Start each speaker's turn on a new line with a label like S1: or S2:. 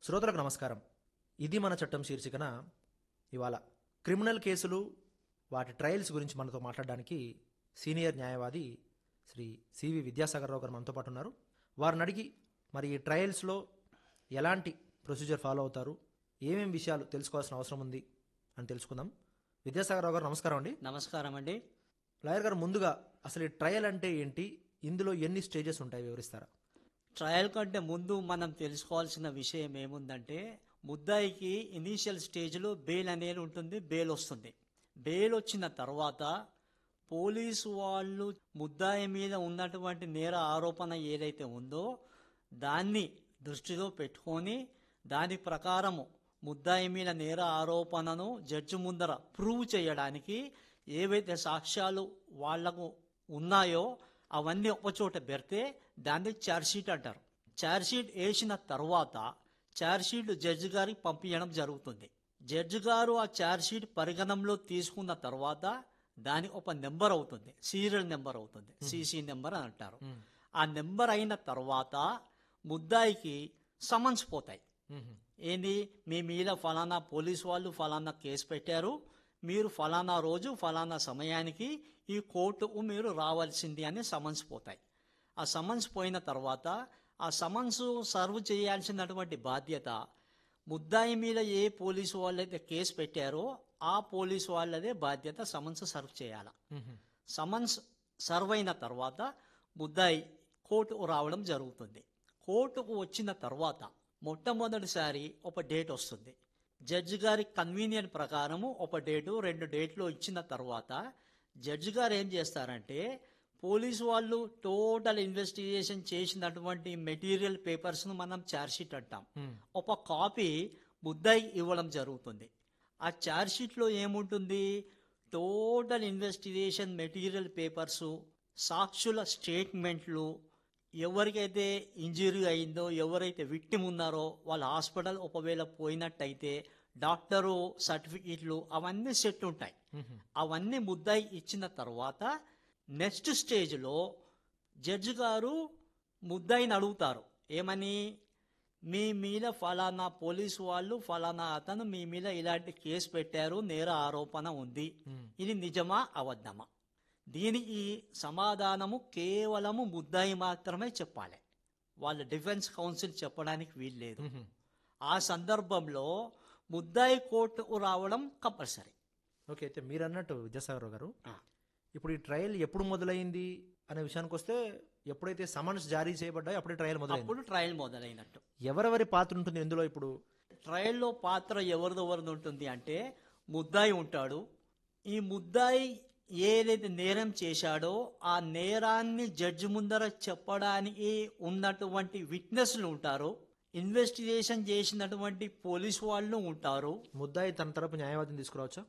S1: శ్రోతలకు నమస్కారం ఇది మన చట్టం శీర్షికన ఇవాళ క్రిమినల్ కేసులు వాటి ట్రయల్స్ గురించి మనతో మాట్లాడడానికి సీనియర్ న్యాయవాది శ్రీ సివి విద్యాసాగర్ రావు గారు మనతో పాటు ఉన్నారు వారిని అడిగి మరి ఈ ట్రయల్స్లో ఎలాంటి ప్రొసీజర్ ఫాలో అవుతారు ఏమేం విషయాలు తెలుసుకోవాల్సిన అవసరం ఉంది అని తెలుసుకుందాం విద్యాసాగర్ రావు గారు నమస్కారం అండి
S2: నమస్కారం అండి
S1: లాయర్ గారు ముందుగా అసలు ఈ ట్రయల్ అంటే ఏంటి ఇందులో ఎన్ని స్టేజెస్ ఉంటాయి వివరిస్తారా
S2: ట్రయల్ కంటే ముందు మనం తెలుసుకోవాల్సిన విషయం ఏముందంటే ముద్దాయికి ఇనీషియల్ స్టేజ్లో బెయిల్ అనేది ఉంటుంది బెయిల్ వస్తుంది బెయిల్ వచ్చిన తర్వాత పోలీసు వాళ్ళు ముద్దాయి మీద ఉన్నటువంటి నేర ఆరోపణ ఏదైతే ఉందో దాన్ని దృష్టిలో పెట్టుకొని దాని ప్రకారము ముద్దాయి మీద నేర ఆరోపణను జడ్జి ముందర ప్రూవ్ చేయడానికి ఏవైతే సాక్ష్యాలు వాళ్లకు ఉన్నాయో అవన్నీ ఒకచోట పెడితే దాన్ని ఛార్జ్షీట్ అంటారు ఛార్జ్షీట్ వేసిన తర్వాత ఛార్జ్షీట్ జడ్జి గారికి పంపించడం జరుగుతుంది జడ్జి గారు ఆ ఛార్జ్షీట్ పరిగణంలో తీసుకున్న తర్వాత దాని ఒక నెంబర్ అవుతుంది సీరియల్ నెంబర్ అవుతుంది సీసీ నెంబర్ అని అంటారు ఆ నెంబర్ అయిన తర్వాత ముద్దాయికి సమన్స్ పోతాయి ఏంది మీ మీద ఫలానా పోలీస్ వాళ్ళు ఫలానా కేసు పెట్టారు మీరు ఫలానా రోజు ఫలానా సమయానికి ఈ కోర్టుకు మీరు రావాల్సింది అని సమన్స్ పోతాయి ఆ సమన్స్ పోయిన తర్వాత ఆ సమన్స్ సర్వ్ చేయాల్సినటువంటి బాధ్యత ముద్దాయి మీద ఏ పోలీసు వాళ్ళైతే కేసు పెట్టారో ఆ పోలీసు వాళ్ళదే బాధ్యత సమన్స్ సర్వ్ చేయాలి సమన్స్ సర్వ్ అయిన తర్వాత ముద్దాయి కోర్టుకు రావడం జరుగుతుంది కోర్టుకు వచ్చిన తర్వాత మొట్టమొదటిసారి ఒక డేట్ వస్తుంది జడ్జి గారి కన్వీనియంట్ ప్రకారము ఒక డేటు రెండు డేట్లు ఇచ్చిన తర్వాత జడ్జి గారు ఏం చేస్తారంటే పోలీసు వాళ్ళు టోటల్ ఇన్వెస్టిగేషన్ చేసినటువంటి మెటీరియల్ పేపర్స్ను మనం ఛార్జ్షీట్ అంటాం ఒక కాపీ ముద్దాయి ఇవ్వడం జరుగుతుంది ఆ ఛార్జ్షీట్లో ఏముంటుంది టోటల్ ఇన్వెస్టిగేషన్ మెటీరియల్ పేపర్సు సాక్షుల స్టేట్మెంట్లు ఎవరికైతే ఇంజరీ అయిందో ఎవరైతే విక్టిమ్ ఉన్నారో వాళ్ళ హాస్పిటల్ ఒకవేళ పోయినట్టయితే డాక్టరు సర్టిఫికెట్లు అవన్నీ సెట్ ఉంటాయి అవన్నీ ముద్దాయి ఇచ్చిన తర్వాత నెక్స్ట్ స్టేజ్లో జడ్జి గారు ముద్దాయిని అడుగుతారు ఏమని మీ మీద ఫలానా పోలీసు వాళ్ళు ఫలానా అతను మీ మీద ఇలాంటి కేసు పెట్టారు నేర ఆరోపణ ఉంది ఇది నిజమా అబద్ధమా దీనికి సమాధానము కేవలము ముద్దాయి మాత్రమే చెప్పాలి వాళ్ళ డిఫెన్స్ కౌన్సిల్ చెప్పడానికి వీల్లేదు ఆ సందర్భంలో ముద్దాయి కోర్టుకు రావడం కంపల్సరీ
S1: ఓకే అయితే మీరు అన్నట్టు విద్యాసాగర్ రావు గారు
S2: ఆ.
S1: ఇప్పుడు ఈ ట్రయల్ ఎప్పుడు మొదలైంది అనే విషయానికి వస్తే ఎప్పుడైతే సమన్స్ జారీ చేయబడ్డాయో అప్పుడే ట్రయల్ మొదలైంది
S2: అప్పుడు ట్రయల్ మొదలైనట్టు
S1: ఎవరెవరి పాత్ర ఉంటుంది ఇందులో ఇప్పుడు
S2: ట్రయల్లో పాత్ర ఎవరిదెవరిది ఉంటుంది అంటే ముద్దాయి ఉంటాడు ఈ ముద్దాయి ఏదైతే నేరం చేశాడో ఆ నేరాన్ని జడ్జి ముందర చెప్పడానికి ఉన్నటువంటి విట్నెస్లు ఉంటారు ఇన్వెస్టిగేషన్ చేసినటువంటి పోలీసు వాళ్ళు ఉంటారు
S1: ముద్దాయి తన తరపు న్యాయవాదిని తీసుకురావచ్చా